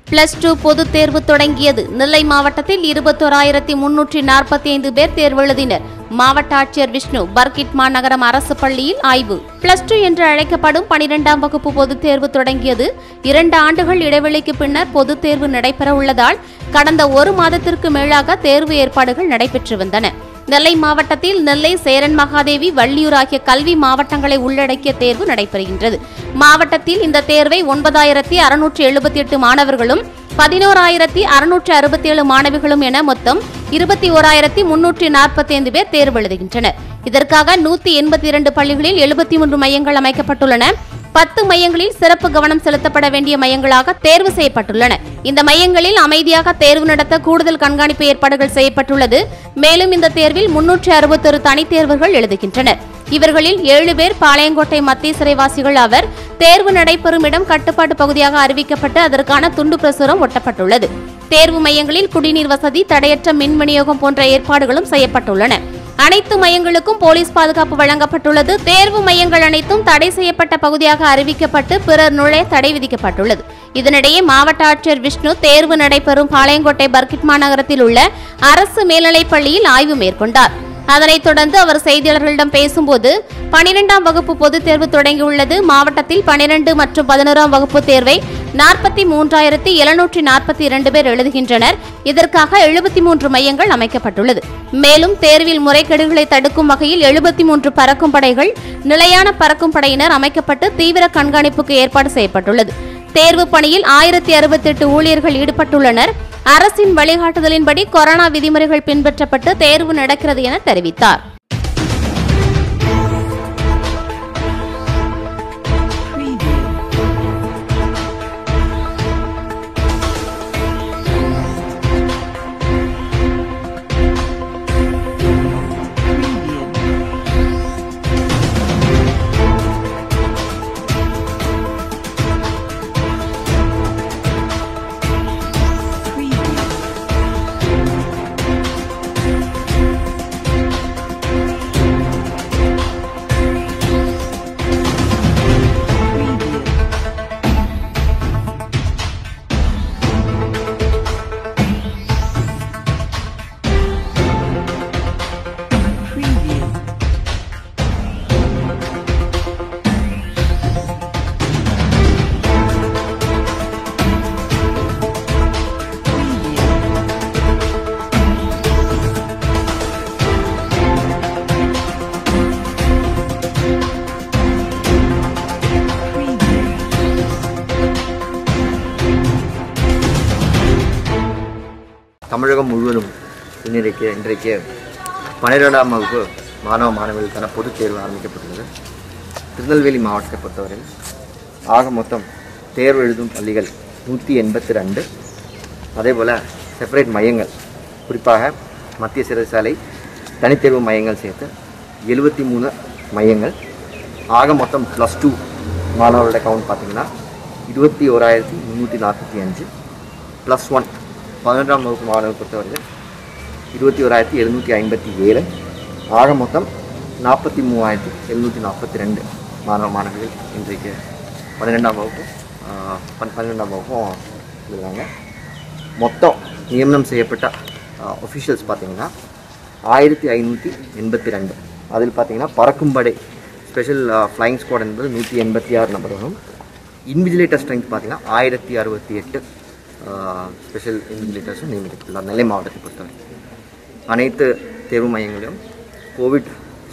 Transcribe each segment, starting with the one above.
plus two பொதுத் தேர்வு தொடங்கியது நெல்லை மாவட்டத்தில் இருபத்தோராயிரத்தி முன்னூற்றி நாற்பத்தி ஐந்து பேர் தேர்வு எழுதினர் மாவட்ட ஆட்சியர் விஷ்ணு பர்கிட் மாநகரம் அரசு பள்ளியில் ஆய்வு பிளஸ் டூ என்று அழைக்கப்படும் பனிரெண்டாம் வகுப்பு பொதுத் தேர்வு தொடங்கியது இரண்டு ஆண்டுகள் இடைவெளிக்கு பின்னர் பொதுத் தேர்வு நடைபெற உள்ளதால் கடந்த ஒரு மாதத்திற்கு மேலாக தேர்வு ஏற்பாடுகள் நடைபெற்று வந்தன நெல்லை மாவட்டத்தில் நெல்லை சேரன் மகாதேவி வள்ளியூர் ஆகிய கல்வி மாவட்டங்களை உள்ளடக்கிய தேர்வு நடைபெறுகின்றது மாவட்டத்தில் இந்த தேர்வை ஒன்பதாயிரத்தி அறுநூற்றி எழுபத்தி எட்டு மாணவர்களும் பதினோராயிரத்தி அறுநூற்றி அறுபத்தி ஏழு மாணவிகளும் என மொத்தம் இருபத்தி ஓராயிரத்தி முன்னூற்றி நாற்பத்தி ஐந்து பேர் தேர்வு எழுதுகின்றனர் இதற்காக நூத்தி எண்பத்தி இரண்டு பள்ளிகளில் எழுபத்தி மூன்று மையங்கள் அமைக்கப்பட்டுள்ளன பத்து மையங்களில் சிறப்பு கவனம் செலுத்தப்பட வேண்டிய மையங்களாக தேர்வு செய்யப்பட்டுள்ளன இந்த மையங்களில் அமைதியாக தேர்வு நடத்த கூடுதல் கண்காணிப்பு ஏற்பாடுகள் செய்யப்பட்டுள்ளது மேலும் இந்த தேர்வில் முன்னூற்றி அறுபத்தொரு தனித் தேர்வுகள் எழுதுகின்றனர் இவர்களில் ஏழு பேர் பாளையங்கோட்டை மத்திய சிறைவாசிகள் அவர் தேர்வு நடைபெறும் இடம் கட்டுப்பாட்டு பகுதியாக அறிவிக்கப்பட்டு அதற்கான துண்டு பிரசுரம் ஒட்டப்பட்டுள்ளது தேர்வு மையங்களில் குடிநீர் வசதி தடையற்ற மின் விநியோகம் போன்ற ஏற்பாடுகளும் செய்யப்பட்டுள்ளன அனைத்து மையங்களுக்கும் போலீஸ் பாதுகாப்பு வழங்கப்பட்டுள்ளது தேர்வு மையங்கள் அனைத்தும் தடை செய்யப்பட்ட பகுதியாக அறிவிக்கப்பட்டு பிறர் நுழைய தடை விதிக்கப்பட்டுள்ளது இதனிடையே மாவட்ட ஆட்சியர் விஷ்ணு தேர்வு நடைபெறும் பாளையங்கோட்டை பர்கிட் மாநகரத்தில் உள்ள அரசு மேல்நிலைப் பள்ளியில் ஆய்வு மேற்கொண்டார் அதனைத் தொடர்ந்து அவர் செய்தியாளர்களிடம் பேசும்போது பனிரெண்டாம் வகுப்பு பொதுத் தேர்வு தொடங்கியுள்ளது மாவட்டத்தில் பனிரெண்டு மற்றும் பதினோராம் வகுப்பு தேர்வை நாற்பத்தி மூன்றாயிரத்தி எழுநூற்றி நாற்பத்தி இரண்டு பேர் எழுதுகின்றனர் இதற்காக எழுபத்தி மூன்று மையங்கள் அமைக்கப்பட்டுள்ளது மேலும் தேர்வில் முறைகேடுகளை தடுக்கும் வகையில் எழுபத்தி மூன்று பறக்கும் படைகள் நிலையான பறக்கும் படையினர் அமைக்கப்பட்டு தீவிர கண்காணிப்புக்கு ஏற்பாடு செய்யப்பட்டுள்ளது தேர்வு பணியில் ஆயிரத்தி அறுபத்தெட்டு ஊழியர்கள் ஈடுபட்டுள்ளனர் அரசின் வழிகாட்டுதலின்படி கொரோனா விதிமுறைகள் பின்பற்றப்பட்டு தேர்வு நடக்கிறது என தெரிவித்தார் தமிழகம் முழுவதும் இன்றைக்கு இன்றைக்கு பன்னிரெண்டாம் வகுப்பு மாணவ மாணவிகளுக்கான பொதுத் தேர்வு ஆரம்பிக்கப்பட்டுள்ளது திருநெல்வேலி மாவட்டத்தை பொறுத்தவரை ஆக மொத்தம் தேர்வு எழுதும் பள்ளிகள் நூற்றி எண்பத்தி ரெண்டு அதே போல் செப்பரேட் மையங்கள் குறிப்பாக மத்திய சிறைச்சாலை தனித்தேர்வு மையங்கள் சேர்த்து எழுபத்தி மூணு மையங்கள் ஆக மொத்தம் ப்ளஸ் டூ மாணவர்களோட கவுண்ட் பார்த்தீங்கன்னா இருபத்தி ஓராயிரத்தி முந்நூற்றி நாற்பத்தி அஞ்சு ப்ளஸ் ஒன் பதினொன்றாம் வகுப்பு மாணவர் பொறுத்தவரையில் இருபத்தி ஓராயிரத்தி எழுநூற்றி ஐம்பத்தி ஏழு ஆக மொத்தம் நாற்பத்தி மூவாயிரத்தி எழுநூற்றி நாற்பத்தி ரெண்டு மாணவ மாணவிகள் இன்றைக்கு பன்னிரெண்டாம் வகுப்பு ஆஹ், பன் பன்னிரெண்டாம் வகுப்பும் எழுதுறாங்க மொத்தம் நியமனம் செய்யப்பட்ட ஒஃபிஷியல்ஸ் பார்த்தீங்கன்னா ஆயிரத்தி ஐநூற்றி எண்பத்தி ரெண்டு அதில் பார்த்தீங்கன்னா பறக்கும்படை ஸ்பெஷல் ஃப்ளைங் ஸ்குவாட் என்பது நூற்றி எண்பத்தி ஆறு நபர் வரும் இன்விஜிலேட்டர் ஸ்ட்ரென்த் பார்த்தீங்கன்னா ஆயிரத்தி அறுபத்தி எட்டு ஸ்பெஷல் இன்விஜிலேட்டர்ஸும் நியமிக்கப்பட்டுள்ளார் நெல்லை மாவட்டத்தை பொறுத்தவரை அனைத்து தேர்வு மையங்களிலும் covid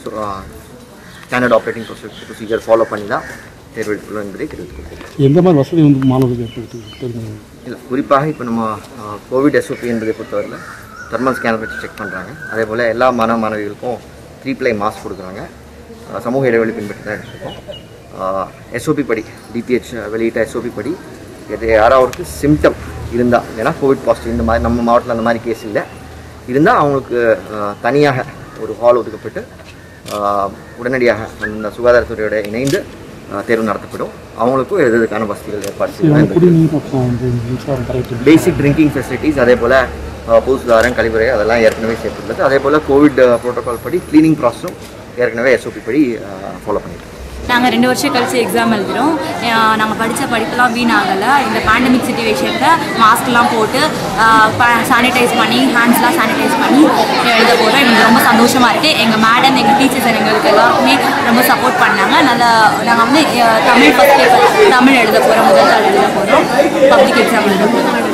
standard operating procedure follow பண்ணி தான் தேர்வு எடுத்துள்ளோம் என்பதை தெரிவித்துக் கொள்கிறேன் எந்த மாதிரி வசதி வந்து மாணவர்களுக்கு ஏற்படுத்தி தெரிஞ்சுங்க இல்லை குறிப்பாக இப்போ நம்ம கோவிட் எஸ்ஓபி என்பதை பொறுத்தவரையில் தெர்மல் ஸ்கேனர் வச்சு செக் பண்ணுறாங்க அதே போல் எல்லா மாணவ மாணவிகளுக்கும் த்ரீ ப்ளை மாஸ்க் கொடுக்குறாங்க அஹ் சமூக இடைவெளி பின்பற்றி தான் எடுத்துருக்கோம் எஸ்ஓபி படி டிபிஹெச் வெளியிட்ட எஸ்ஓபி படி இது யாராவது சிம்டம் இருந்தால் ஏன்னா கோவிட் பாசிட்டிவ் இந்த மாதிரி நம்ம மாவட்டத்தில் அந்த மாதிரி கேஸ் இல்லை இருந்தால் அவங்களுக்கு அஹ், தனியாக ஒரு ஹால் ஒதுக்கப்பட்டு அஹ், உடனடியாக அந்த சுகாதாரத்துறையோட இணைந்து அஹ், தேர்வு நடத்தப்படும் அவங்களுக்கும் எதுக்கான வசதிகள் ஏற்பாடு செய்யலாம் குடிநீர் மற்றும் வந்து மின்சாரம் கரெக்ட் பேசிக் ட்ரிங்கிங் ஃபெசிலிட்டிஸ் அதே போல் பொது சுகாதாரம் கழிவறை அதெல்லாம் ஏற்கனவே சேர்த்துள்ளது அதே போல் கோவிட் ப்ரோட்டோகால் படி க்ளீனிங் ப்ராசஸும் ஏற்கனவே எஸ்ஓபி படி ஃபாலோ பண்ணியிருக்கோம் நாங்கள் ரெண்டு வருஷம் கழிச்சு எக்ஸாம் எழுதுகிறோம் நாங்கள் படித்த படிப்பெல்லாம் வீணாகலை இந்த பேண்டமிக் சுச்சுவேஷனில் மாஸ்க்லாம் போட்டு சானிடைஸ் பண்ணி ஹேண்ட்ஸ்லாம் சானிடைஸ் பண்ணி எழுத போகிறோம் எங்களுக்கு ரொம்ப சந்தோஷமாக இருக்குது எங்கள் மேடம் எங்கள் டீச்சர்ஸ் எங்களுக்கு எல்லாருக்குமே ரொம்ப சப்போர்ட் பண்ணாங்க நல்லா நாங்கள் வந்து அஹ், தமிழ் ஃபஸ்ட் பேப்பர் தமிழ் எழுத போகிறோம் முதல் தாள் எழுத போகிறோம் பப்ளிக் எக்ஸாம் எழுத போகிறோம்